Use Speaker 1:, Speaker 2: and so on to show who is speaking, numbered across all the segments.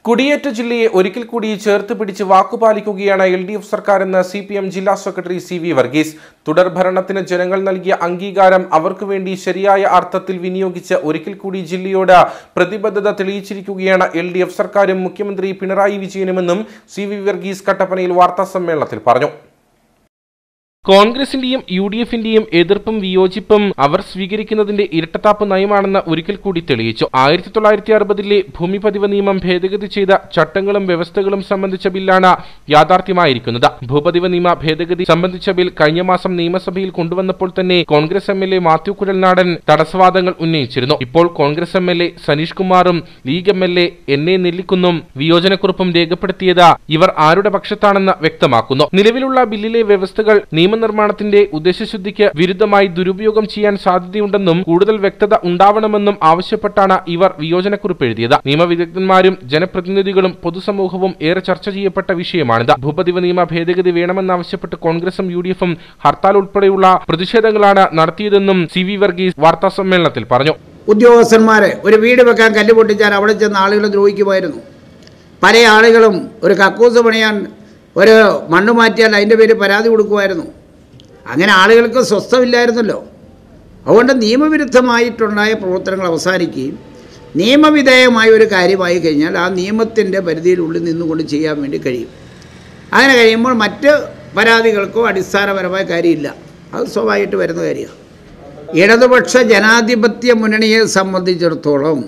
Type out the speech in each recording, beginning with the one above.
Speaker 1: കുടിയേറ്റ ജില്ലയെ ഒരിക്കൽ കൂടി ചേർത്ത് പിടിച്ച് വാക്കുപാലിക്കുകയാണ് എൽ ഡി എഫ് സർക്കാരെന്ന് സി പി എം ജില്ലാ സെക്രട്ടറി സി വി വർഗീസ് തുടർഭരണത്തിന് ജനങ്ങൾ നൽകിയ അംഗീകാരം അവർക്ക് വേണ്ടി ശരിയായ അർത്ഥത്തിൽ വിനിയോഗിച്ച് ഒരിക്കൽ കൂടി ജില്ലയോട് പ്രതിബദ്ധത തെളിയിച്ചിരിക്കുകയാണ് എൽ ഡി എഫ് സർക്കാരും മുഖ്യമന്ത്രി പിണറായി വിജയനുമെന്നും സി വി വർഗീസ് കട്ടപ്പനയിൽ വാർത്താ സമ്മേളനത്തിൽ പറഞ്ഞു കോൺഗ്രസിന്റെയും യു ഡി എഫിന്റെയും എതിർപ്പും വിയോജിപ്പും അവർ സ്വീകരിക്കുന്നതിന്റെ ഇരട്ടത്താപ്പ് നയമാണെന്ന് ഒരിക്കൽ കൂടി തെളിയിച്ചു ആയിരത്തി തൊള്ളായിരത്തി അറുപതിലെ ഭൂമി പതിവ് നിയമം ഭേദഗതി ചെയ്ത ചട്ടങ്ങളും വ്യവസ്ഥകളും സംബന്ധിച്ച ബില്ലാണ് യാഥാർത്ഥ്യമായിരിക്കുന്നത് ഭൂപതിവ് നിയമ ഭേദഗതി സംബന്ധിച്ച ബിൽ കഴിഞ്ഞ മാസം നിയമസഭയിൽ കൊണ്ടുവന്നപ്പോൾ തന്നെ Congress M L A Mathew Kuzhalnadan തടസ്സവാദങ്ങൾ ഉന്നയിച്ചിരുന്നു ഇപ്പോൾ Congress M L A Saneesh കുമാറും league M L A N A നെല്ലിക്കുന്നും വിയോജനക്കുറിപ്പും രേഖപ്പെടുത്തിയത് ഇവർ ആരുടെ പക്ഷത്താണെന്ന് വ്യക്തമാക്കുന്നു നിലവിലുള്ള ബില്ലിലെ വ്യവസ്ഥകൾ നിയമനിർമ്മാണത്തിന്റെ ഉദ്ദേശശുദ്ധിക്ക് വിരുദ്ധമായി ദുരുപയോഗം ചെയ്യാൻ സാധ്യതയുണ്ടെന്നും കൂടുതൽ വ്യക്തത ഉണ്ടാവണമെന്നും ആവശ്യപ്പെട്ടാണ് ഇവർ വിയോജനക്കുറിപ്പ് എഴുതിയത് നിയമവിദഗ്ധന്മാരും ജനപ്രതിനിധികളും പൊതുസമൂഹവും ഏറെ ചർച്ച ചെയ്യപ്പെട്ട വിഷയമാണിത് ഭൂപതിവ് നിയമ ഭേദഗതി വേണമെന്നാവശ്യപ്പെട്ട് കോൺഗ്രസും യു ഡി എഫും ഹർത്താൽ ഉൾപ്പെടെയുള്ള പ്രതിഷേധങ്ങളാണ് നടത്തിയതെന്നും സി വി വർഗീസ് വാർത്താ സമ്മേളനത്തിൽ പറഞ്ഞു
Speaker 2: ഉദ്യോഗസ്ഥന്മാരെ ഒരു വീട് വെക്കാൻ കല്ല് പൊട്ടിച്ചാൽ അവിടെ ചെന്ന് ആളുകൾ ദ്രോഹിക്കുമായിരുന്നു പല ആളുകളും ഒരു കക്കൂസ് പണിയാൻ ഒരു മണ്ണ് മാറ്റിയാൽ അതിൻ്റെ പേര് പരാതി കൊടുക്കുമായിരുന്നു അങ്ങനെ ആളുകൾക്ക് സ്വസ്ഥമില്ലായിരുന്നല്ലോ അതുകൊണ്ട് നിയമവിരുദ്ധമായിട്ടുണ്ടായ പ്രവർത്തനങ്ങൾ അവസാനിക്കുകയും നിയമവിധേയമായ ഒരു കാര്യമായി കഴിഞ്ഞാൽ ആ നിയമത്തിൻ്റെ പരിധിയിലുള്ളിൽ നിന്നുകൊണ്ട് ചെയ്യാൻ വേണ്ടി കഴിയും അങ്ങനെ കഴിയുമ്പോൾ മറ്റ് പരാതികൾക്കോ അടിസ്ഥാനപരമായ കാര്യമില്ല അത് സ്വാഭാവികമായിട്ട് വരുന്ന കാര്യമാണ് ഇടതുപക്ഷ ജനാധിപത്യ മുന്നണിയെ സംബന്ധിച്ചിടത്തോളം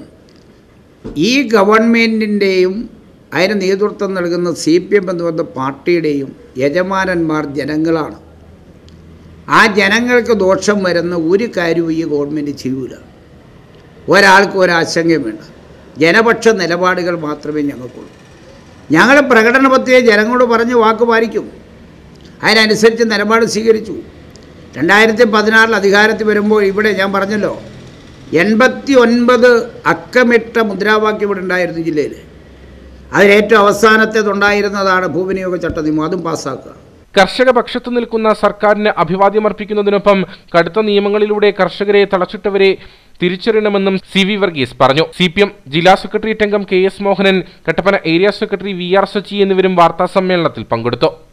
Speaker 2: ഈ ഗവൺമെൻറ്റിൻ്റെയും അതിന് നേതൃത്വം നൽകുന്ന സി പി എം എന്ന് പറഞ്ഞ പാർട്ടിയുടെയും യജമാനന്മാർ ജനങ്ങളാണ് ആ ജനങ്ങൾക്ക് ദോഷം വരുന്ന ഒരു കാര്യവും ഈ ഗവൺമെൻറ് ചെയ്യൂല ഒരാൾക്ക് ഒരാശങ്കയും വേണ്ട ജനപക്ഷ നിലപാടുകൾ മാത്രമേ ഞങ്ങൾക്കുള്ളൂ ഞങ്ങൾ പ്രകടന പത്രിക ജനങ്ങളോട് പറഞ്ഞ് വാക്ക് പാലിക്കും അതിനനുസരിച്ച് നിലപാട് സ്വീകരിച്ചു രണ്ടായിരത്തി പതിനാറിൽ അധികാരത്തിൽ വരുമ്പോൾ ഇവിടെ ഞാൻ പറഞ്ഞല്ലോ എൺപത്തി ഒൻപത് അക്കമിട്ട മുദ്രാവാക്യം ഇവിടെ ഉണ്ടായിരുന്നു ജില്ലയിൽ അതിലേറ്റവും അവസാനത്തേതുണ്ടായിരുന്നതാണ് ഭൂവിനിയോഗ ചട്ട നിയമം അതും പാസ്സാക്കുക
Speaker 1: കർഷക പക്ഷത്തു നിൽക്കുന്ന സർക്കാരിന് അഭിവാദ്യമർപ്പിക്കുന്നതിനൊപ്പം കടുത്ത നിയമങ്ങളിലൂടെ കർഷകരെ തളച്ചിട്ടവരെ തിരിച്ചറിയണമെന്നും സി വി വർഗീസ് പറഞ്ഞു സി പി എം ജില്ലാ സെക്രട്ടേറിയറ്റ് അംഗം K S Mohanan Kattappana area secretary V R Sachi എന്നിവരും വാർത്താ സമ്മേളനത്തിൽ പങ്കെടുത്തു